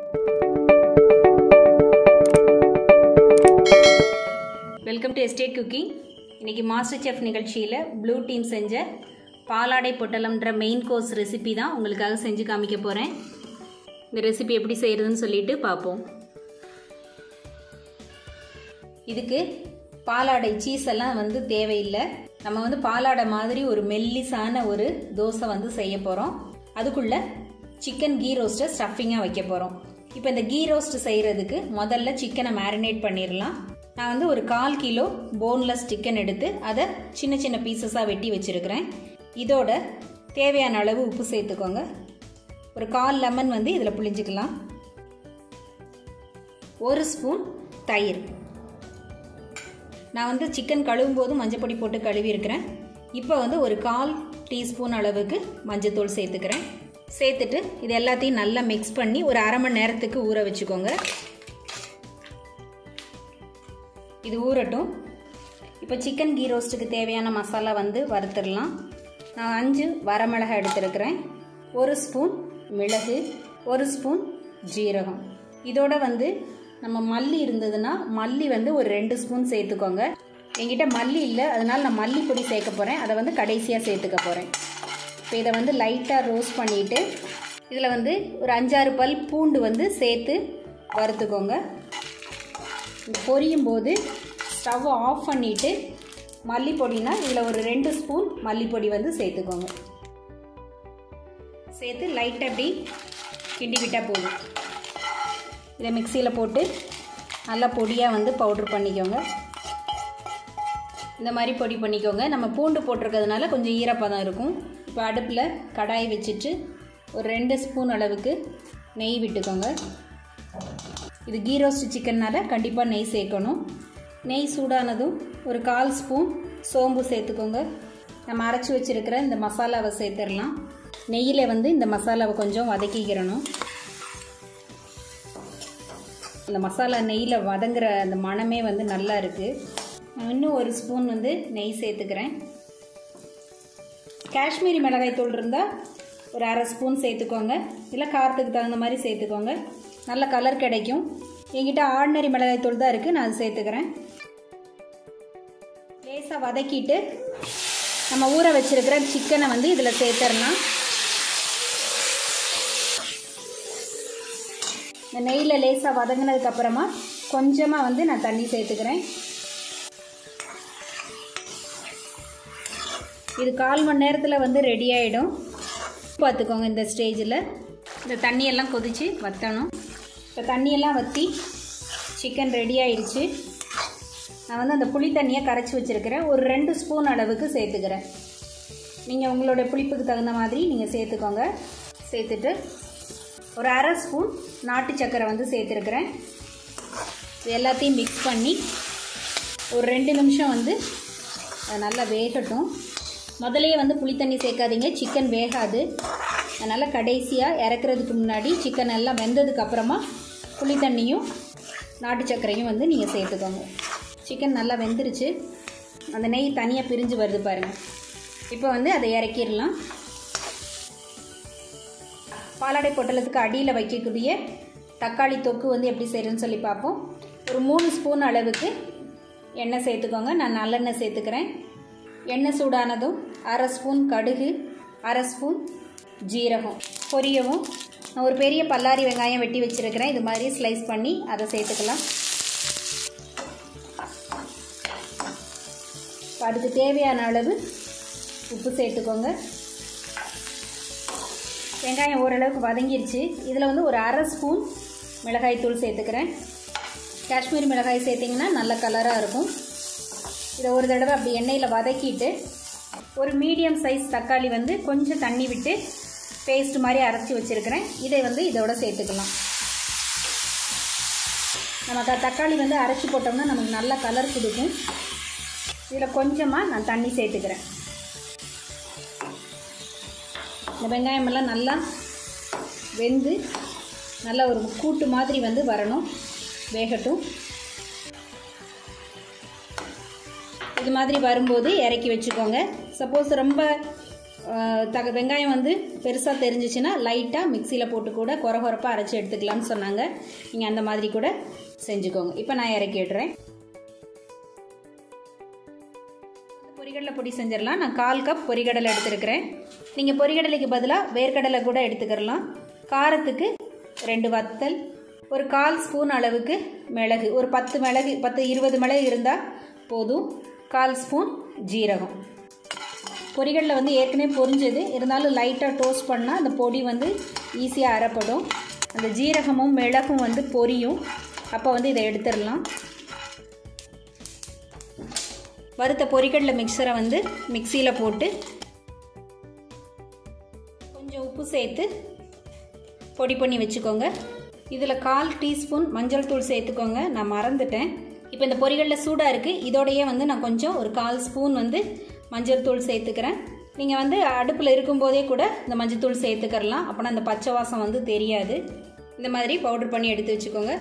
welcome to estate cooking இன்றைக்கி master chef நிகழ்ச்சியில் blue team செஞ்ச பாலாடை பொட்டலம்ன்ற மெயின் கோர்ஸ் ரெசிபி தான் உங்களுக்காக செஞ்சு காமிக்க போகிறேன் இந்த ரெசிபி எப்படி செய்கிறதுன்னு சொல்லிட்டு பார்ப்போம் இதுக்கு பாலாடை சீஸ் எல்லாம் வந்து தேவையில்லை நம்ம வந்து பாலாடை மாதிரி ஒரு மெல்லிசான ஒரு தோசை வந்து செய்ய போகிறோம் அதுக்குள்ளே சிக்கன் கீ ரோஸ்ட்டை ஸ்டஃபிங்காக வைக்க போகிறோம் இப்போ இந்த கீ ரோஸ்ட் செய்கிறதுக்கு முதல்ல சிக்கனை மேரினேட் பண்ணிடலாம் நான் வந்து ஒரு கால் கிலோ போன்லெஸ் சிக்கன் எடுத்து அதை சின்ன சின்ன பீசஸாக வெட்டி வச்சுருக்கிறேன் இதோட தேவையான அளவு உப்பு சேர்த்துக்கோங்க ஒரு கால் லெமன் வந்து இதில் புளிஞ்சிக்கலாம் ஒரு ஸ்பூன் தயிர் நான் வந்து சிக்கன் கழுவும் போது மஞ்சப்பொடி போட்டு கழுவி இருக்கிறேன் இப்போ வந்து ஒரு கால் டீஸ்பூன் அளவுக்கு மஞ்சத்தூள் சேர்த்துக்கிறேன் சேர்த்துட்டு இது எல்லாத்தையும் நல்லா மிக்ஸ் பண்ணி ஒரு அரை மணி நேரத்துக்கு ஊற வச்சுக்கோங்க இது ஊறட்டும் இப்போ சிக்கன் கீ ரோஸ்ட்டுக்கு தேவையான மசாலா வந்து வறுத்துடலாம் நான் அஞ்சு வரமிளகாய் எடுத்துருக்கிறேன் ஒரு ஸ்பூன் மிளகு ஒரு ஸ்பூன் ஜீரகம் இதோட வந்து நம்ம மல்லி இருந்ததுன்னா மல்லி வந்து ஒரு ரெண்டு ஸ்பூன் சேர்த்துக்கோங்க என்கிட்ட மல்லி இல்லை அதனால் நான் மல்லி பொடி சேர்க்க போகிறேன் அதை வந்து கடைசியாக சேர்த்துக்க போகிறேன் இப்போ இதை வந்து லைட்டாக ரோஸ்ட் பண்ணிவிட்டு இதில் வந்து ஒரு அஞ்சாறு பல் பூண்டு வந்து சேர்த்து வறுத்துக்கோங்க பொரியும் போது ஸ்டவ்வை ஆஃப் பண்ணிவிட்டு மல்லிப்பொடினா இதில் ஒரு ரெண்டு ஸ்பூன் மல்லிப்பொடி வந்து சேர்த்துக்கோங்க சேர்த்து லைட்டாக அப்படி கிண்டி விட்டால் போதும் இதை மிக்சியில் போட்டு நல்லா பொடியாக வந்து பவுட்ரு பண்ணிக்கோங்க இந்த மாதிரி பொடி பண்ணிக்கோங்க நம்ம பூண்டு போட்டிருக்கிறதுனால கொஞ்சம் ஈரப்பதம் இருக்கும் இப்போ அடுப்பில் கடாய் வச்சுட்டு ஒரு ரெண்டு ஸ்பூன் அளவுக்கு நெய் விட்டுக்கோங்க இது கீ ரோஸ்ட் சிக்கன்னால் கண்டிப்பாக நெய் சேர்க்கணும் நெய் சூடானதும் ஒரு கால் ஸ்பூன் சோம்பு சேர்த்துக்கோங்க நம்ம அரைச்சி வச்சுருக்கிற இந்த மசாலாவை சேர்த்துடலாம் நெய்யில் வந்து இந்த மசாலாவை கொஞ்சம் வதக்கிக்கிறணும் இந்த மசாலா நெய்யில் வதங்குற அந்த மணமே வந்து நல்லா இருக்குது இன்னும் ஒரு ஸ்பூன் வந்து நெய் சேர்த்துக்கிறேன் காஷ்மீரி மிளகாய் தூள் இருந்தால் ஒரு அரை ஸ்பூன் சேர்த்துக்கோங்க இல்லை காரத்துக்கு தகுந்த மாதிரி சேர்த்துக்கோங்க நல்ல கலர் கிடைக்கும் என்கிட்ட ஆர்டினரி மிளகாய் தூள் தான் இருக்குது நான் அது சேர்த்துக்கிறேன் லேசாக வதக்கிட்டு நம்ம ஊற வச்சுருக்கிற சிக்கனை வந்து இதில் சேர்த்துடலாம் இந்த நெய்யில் லேசாக வதங்கினதுக்கப்புறமா கொஞ்சமாக வந்து நான் தண்ணி சேர்த்துக்கிறேன் இது கால் மணி நேரத்தில் வந்து ரெடி ஆகிடும் பார்த்துக்கோங்க இந்த ஸ்டேஜில் இந்த தண்ணியெல்லாம் கொதித்து வற்றணும் இப்போ தண்ணியெல்லாம் வற்றி சிக்கன் ரெடி ஆயிடுச்சு நான் வந்து அந்த புளி தண்ணியை கரைச்சி வச்சுருக்கிறேன் ஒரு ரெண்டு ஸ்பூன் அளவுக்கு சேர்த்துக்கிறேன் நீங்கள் உங்களோட புளிப்புக்கு தகுந்த மாதிரி நீங்கள் சேர்த்துக்கோங்க சேர்த்துட்டு ஒரு அரை ஸ்பூன் நாட்டு சக்கரை வந்து சேர்த்துருக்குறேன் இது எல்லாத்தையும் மிக்ஸ் பண்ணி ஒரு ரெண்டு நிமிஷம் வந்து நல்லா வேகட்டும் முதலையே வந்து புளி தண்ணி சேர்க்காதீங்க சிக்கன் வேகாது அதனால் கடைசியாக இறக்குறதுக்கு முன்னாடி சிக்கன் எல்லாம் வெந்ததுக்கப்புறமா புளி தண்ணியும் நாட்டு சர்க்கரையும் வந்து நீங்கள் சேர்த்துக்கோங்க சிக்கன் நல்லா வெந்துருச்சு அந்த நெய் தனியாக பிரிஞ்சு வருது பாருங்கள் இப்போ வந்து அதை இறக்கிடலாம் பாலாடை பொட்டலத்துக்கு அடியில் வைக்கக்கூடிய தக்காளி தொக்கு வந்து எப்படி செய்கிறேன்னு சொல்லி பார்ப்போம் ஒரு மூணு ஸ்பூன் அளவுக்கு எண்ணெய் சேர்த்துக்கோங்க நான் நல்லெண்ணெய் சேர்த்துக்கிறேன் எண்ணெய் சூடானதும் அரை ஸ்பூன் கடுகு அரை ஸ்பூன் ஜீரகம் பொரியவும் நான் ஒரு பெரிய பல்லாரி வெங்காயம் வெட்டி வச்சுருக்கிறேன் இது மாதிரி ஸ்லைஸ் பண்ணி அதை சேர்த்துக்கலாம் அதுக்கு தேவையான அளவு உப்பு சேர்த்துக்கோங்க வெங்காயம் ஓரளவுக்கு வதங்கிருச்சு இதில் வந்து ஒரு அரை ஸ்பூன் மிளகாய் தூள் சேர்த்துக்கிறேன் காஷ்மீரி மிளகாய் சேர்த்திங்கன்னா நல்ல கலராக இருக்கும் இதை ஒரு தடவை அப்படி எண்ணெயில் வதக்கிட்டு ஒரு மீடியம் சைஸ் தக்காளி வந்து கொஞ்சம் தண்ணி விட்டு பேஸ்ட் மாதிரி அரைச்சி வச்சுருக்கிறேன் இதை வந்து இதோட சேர்த்துக்கலாம் நமக்கு தக்காளி வந்து அரைச்சி போட்டோம்னா நமக்கு நல்ல கலர் கொடுக்கும் இதில் கொஞ்சமாக நான் தண்ணி சேர்த்துக்கிறேன் இந்த வெங்காயமெல்லாம் நல்லா வெந்து நல்லா ஒரு கூட்டு மாதிரி வந்து வரணும் வேகட்டும் இது மாதிரி வரும்போது இறக்கி வச்சுக்கோங்க சப்போஸ் ரொம்ப அஹ், தக வெங்காயம் வந்து பெருசாக தெரிஞ்சிச்சுன்னா லைட்டாக மிக்சியில் போட்டு கூட குறை குறைப்பாக அரைச்சி எடுத்துக்கலாம்னு சொன்னாங்க நீங்கள் அந்த மாதிரி கூட செஞ்சுக்கோங்க இப்போ நான் இறக்கிடுறேன் பொரிகடலை பொடி செஞ்சிடலாம் நான் கால் கப் பொரிகடலை எடுத்துருக்கிறேன் நீங்கள் பொரிகடலைக்கு பதிலாக வேர்க்கடலை கூட எடுத்துக்கிறலாம் காரத்துக்கு ரெண்டு வத்தல் ஒரு கால் ஸ்பூன் அளவுக்கு மிளகு ஒரு பத்து மிளகு பத்து இருபது மிளகு இருந்தால் போதும் கால் ஸ்பூன் ஜீரகம் பொரிகடலை வந்து ஏற்கனவே பொரிஞ்சது இருந்தாலும் லைட்டாக டோஸ்ட் பண்ணால் அந்த பொடி வந்து ஈஸியாக அரைப்படும் அந்த ஜீரகமும் மிளகும் வந்து பொரியும் அப்போ வந்து இதை எடுத்துடலாம் வறுத்த பொரிக்கடலை மிக்சரை வந்து மிக்சியில் போட்டு கொஞ்சம் உப்பு சேர்த்து பொடி பண்ணி வச்சுக்கோங்க இதில் கால் டீஸ்பூன் மஞ்சள் தூள் சேர்த்துக்கோங்க நான் மறந்துட்டேன் இப்போ இந்த பொரிகடலை சூடாக இருக்குது இதோடையே வந்து நான் கொஞ்சம் ஒரு கால் ஸ்பூன் வந்து மஞ்சள் தூள் சேர்த்துக்கிறேன் நீங்கள் வந்து அடுப்பில் இருக்கும்போதே கூட இந்த மஞ்சள் தூள் சேர்த்துக்கிறலாம் அப்போனா அந்த பச்சை வாசம் வந்து தெரியாது இந்த மாதிரி பவுடர் பண்ணி எடுத்து வச்சுக்கோங்க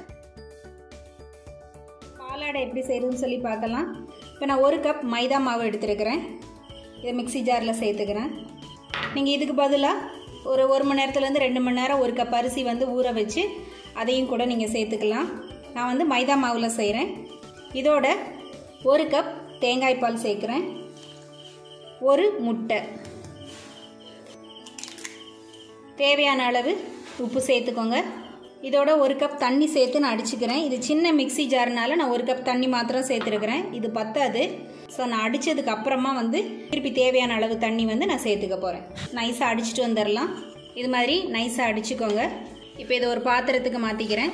பாலாடை எப்படி செய்கிறதுன்னு சொல்லி பார்க்கலாம் இப்போ நான் ஒரு கப் மைதா மாவு எடுத்துருக்கிறேன் இதை மிக்ஸி ஜாரில் சேர்த்துக்கிறேன் நீங்கள் இதுக்கு பதிலாக ஒரு ஒரு மணி நேரத்துலேருந்து ரெண்டு மணி நேரம் ஒரு கப் அரிசி வந்து ஊற வச்சு அதையும் கூட நீங்கள் சேர்த்துக்கலாம் நான் வந்து மைதா மாவில் செய்கிறேன் இதோட ஒரு கப் தேங்காய் பால் சேர்க்குறேன் ஒரு முட்டை தேவையான அளவு உப்பு சேர்த்துக்கோங்க இதோட ஒரு கப் தண்ணி சேர்த்து நான் அடிச்சுக்கிறேன் இது சின்ன மிக்ஸி ஜார்னால நான் ஒரு கப் தண்ணி மாத்திரம் சேர்த்துருக்கிறேன் இது பத்தாது ஸோ நான் அடித்ததுக்கு அப்புறமா வந்து திருப்பி தேவையான அளவு தண்ணி வந்து நான் சேர்த்துக்க போகிறேன் நைஸாக அடிச்சுட்டு வந்துடலாம் இது மாதிரி நைஸாக அடிச்சுக்கோங்க இப்போ இதை ஒரு பாத்திரத்துக்கு மாற்றிக்கிறேன்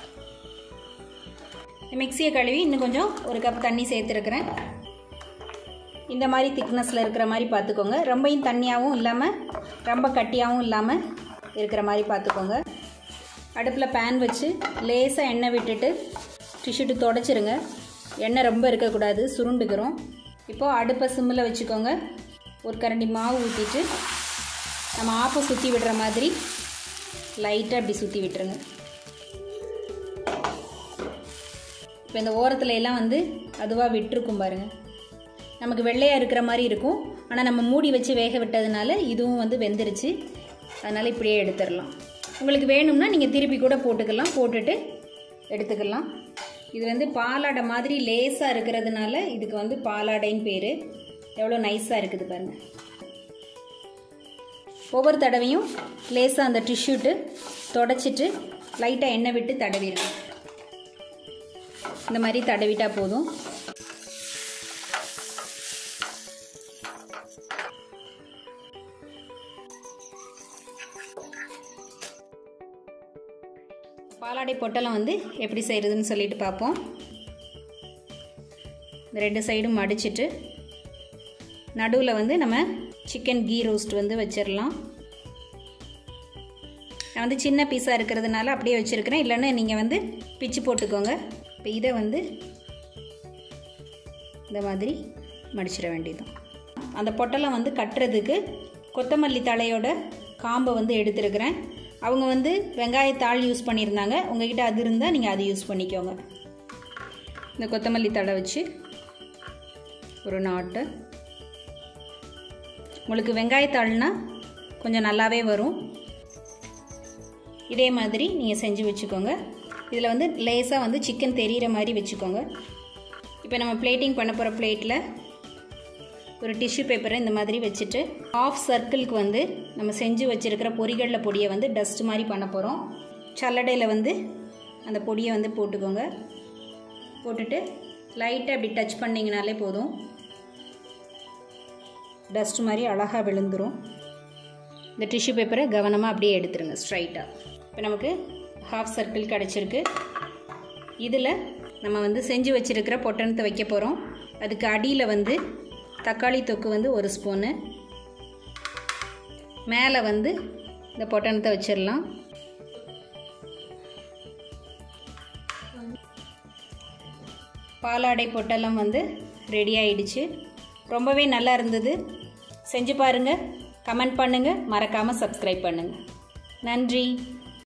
மிக்சியை கழுவி இன்னும் கொஞ்சம் ஒரு கப் தண்ணி சேர்த்துருக்குறேன் இந்த மாதிரி திக்னஸில் இருக்கிற மாதிரி பார்த்துக்கோங்க ரொம்பையும் தண்ணியாகவும் இல்லாமல் ரொம்ப கட்டியாகவும் இல்லாமல் இருக்கிற மாதிரி பார்த்துக்கோங்க அடுப்பில் பேன் வச்சு லேசாக எண்ணெய் விட்டுட்டு டிஷ்யூட்டு தொடச்சிருங்க எண்ணெய் ரொம்ப இருக்கக்கூடாது சுருண்டுக்கிறோம் இப்போது அடுப்பை சிம்மில் வச்சுக்கோங்க ஒரு கரண்டி மாவு ஊற்றிட்டு நம்ம ஆப்பை சுற்றி விடுற மாதிரி லைட்டாக இப்படி சுற்றி விட்டுருங்க இப்போ இந்த ஓரத்துல எல்லாம் வந்து அதுவாக விட்டுருக்கும் பாருங்கள் நமக்கு வெள்ளையாக இருக்கிற மாதிரி இருக்கும் ஆனால் நம்ம மூடி வச்சு வேக விட்டதுனால இதுவும் வந்து வெந்துருச்சு அதனால் இப்படியே எடுத்துடலாம் உங்களுக்கு வேணும்னா நீங்கள் திருப்பி கூட போட்டுக்கலாம் போட்டுட்டு எடுத்துக்கலாம் இது வந்து பாலாடை மாதிரி லேசாக இருக்கிறதுனால இதுக்கு வந்து பாலாடைன்னு பேர் எவ்வளோ நைஸாக இருக்குது பாருங்கள் ஒவ்வொரு தடவையும் லேசாக அந்த டிஷ்யூட்டு தொடச்சிட்டு லைட்டாக எண்ணெய் விட்டு தடவிடணும் இந்த மாதிரி தடவிட்டா போதும் பாலாடை பொட்டலம் வந்து எப்படி செய்கிறதுன்னு சொல்லிட்டு பார்ப்போம் இந்த ரெண்டு சைடும் மடிச்சிட்டு நடுவில் வந்து நம்ம சிக்கன் கீ ரோஸ்ட் வந்து வச்சிடலாம் நான் வந்து சின்ன பீஸாக இருக்கிறதுனால அப்படியே வச்சுருக்கிறேன் இல்லைன்னா நீங்கள் வந்து பிச்சு போட்டுக்கோங்க இப்போ இதை வந்து இந்த மாதிரி மடிச்சிட வேண்டியதும் அந்த பொட்டலம் வந்து கட்டுறதுக்கு கொத்தமல்லி தழையோட காம்பை வந்து எடுத்துருக்கிறேன் அவங்க வந்து வெங்காயத்தாள் யூஸ் பண்ணியிருந்தாங்க உங்ககிட்ட அது இருந்தால் நீங்கள் அது யூஸ் பண்ணிக்கோங்க இந்த கொத்தமல்லி தழை வச்சு ஒரு நாட்டு உங்களுக்கு வெங்காயத்தாள்னா கொஞ்சம் நல்லாவே வரும் இதே மாதிரி நீங்கள் செஞ்சு வச்சுக்கோங்க இதில் வந்து லேசாக வந்து சிக்கன் தெரிகிற மாதிரி வச்சுக்கோங்க இப்போ நம்ம பிளேட்டிங் பண்ண போகிற பிளேட்டில் ஒரு டிஷ்யூ பேப்பரை இந்த மாதிரி வச்சுட்டு ஆஃப் சர்க்கிளுக்கு வந்து நம்ம செஞ்சு வச்சுருக்கிற பொரிகடலை பொடியை வந்து டஸ்ட் மாதிரி பண்ண போகிறோம் சல்லடையில் வந்து அந்த பொடியை வந்து போட்டுக்கோங்க போட்டுட்டு லைட்டாக இப்படி டச் பண்ணிங்கனாலே போதும் டஸ்ட் மாதிரி அழகாக விழுந்துடும் இந்த டிஷ்யூ பேப்பரை கவனமாக அப்படியே எடுத்துருங்க ஸ்ட்ரைட்டாக இப்போ நமக்கு ஹாஃப் சர்க்கிள் கிடச்சிருக்கு இதில் நம்ம வந்து செஞ்சு வச்சுருக்கிற பொட்டணத்தை வைக்க போகிறோம் அதுக்கு அடியில் வந்து தக்காளி தொக்கு வந்து ஒரு ஸ்பூனு மேலே வந்து இந்த பொட்டணத்தை வச்சிடலாம் பாலாடை பொட்டெல்லாம் வந்து ரெடி ஆயிடுச்சு ரொம்பவே நல்லா இருந்தது செஞ்சு பாருங்கள் கமெண்ட் பண்ணுங்கள் மறக்காமல் சப்ஸ்கிரைப் பண்ணுங்கள் நன்றி